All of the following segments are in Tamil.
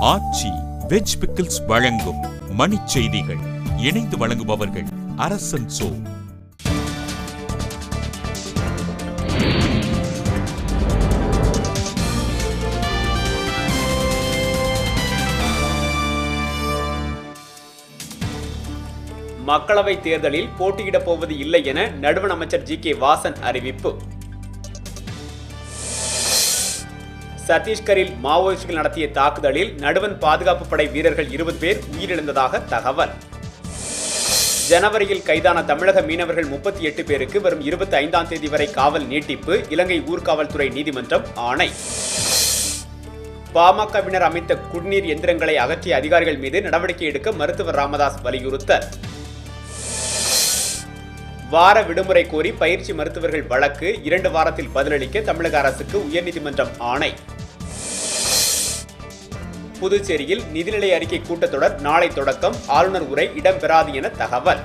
ஆச்சி வெஜ் பிக்கிள்ஸ் வழங்கும் மணிச் செய்திகள் இணைந்து வழங்குபவர்கள் அரசன் சோ மக்களவை தேர்தலில் போட்டியிடப் போவது இல்லை என நடுவண் அமைச்சர் ஜி கே வாசன் அறிவிப்பு சத்தீஸ்கரில் மாவோயிஸ்டுகள் நடத்திய தாக்குதலில் நடுவன் பாதுகாப்பு படை வீரர்கள் இருபது பேர் உயிரிழந்ததாக தகவல் ஜனவரியில் கைதான தமிழக மீனவர்கள் முப்பத்தி எட்டு பேருக்கு வரும் இருபத்தி ஐந்தாம் தேதி வரை காவல் நீட்டிப்பு இலங்கை ஊர்காவல்துறை நீதிமன்றம் ஆணை பாமகவினர் அமைத்த குடிநீர் எந்திரங்களை அகற்றிய அதிகாரிகள் மீது நடவடிக்கை எடுக்க மருத்துவர் ராமதாஸ் வலியுறுத்தல் வார விடுமுறை கோரி பயிற்சி மருத்துவர்கள் வழக்கு இரண்டு வாரத்தில் பதிலளிக்க தமிழக அரசுக்கு உயர்நீதிமன்றம் ஆணை புதுச்சேரியில் நிதிநிலை அறிக்கை கூட்டத்தொடர் நாளை தொடக்கம் ஆளுநர் உரை இடம்பெறாது என தகவல்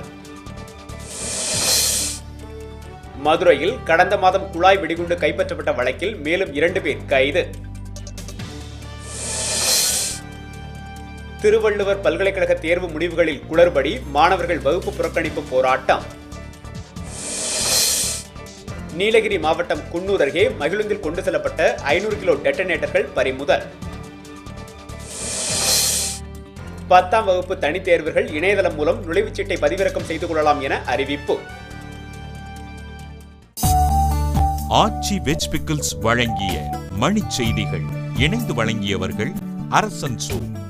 மதுரையில் கடந்த மாதம் குழாய் வெடிகுண்டு கைப்பற்றப்பட்ட வழக்கில் மேலும் இரண்டு பேர் கைது திருவள்ளுவர் பல்கலைக்கழக தேர்வு முடிவுகளில் குளறுபடி மாணவர்கள் வகுப்பு புறக்கணிப்பு போராட்டம் நீலகிரி மாவட்டம் குன்னூர் அருகே மகிழுந்தில் கொண்டு செல்லப்பட்ட ஐநூறு கிலோ டெட்டனேட்டர்கள் பறிமுதல் பத்தாம் வகுப்பு தனித் தேர்வர்கள் இணையதளம் மூலம் நுழைவுச்சீட்டை பதிவிறக்கம் செய்து கொள்ளலாம் என அறிவிப்பு ஆச்சி வெஜ் பிக்கிள்ஸ் வழங்கிய மணிச் செய்திகள் இணைந்து வழங்கியவர்கள் அரசன் சோ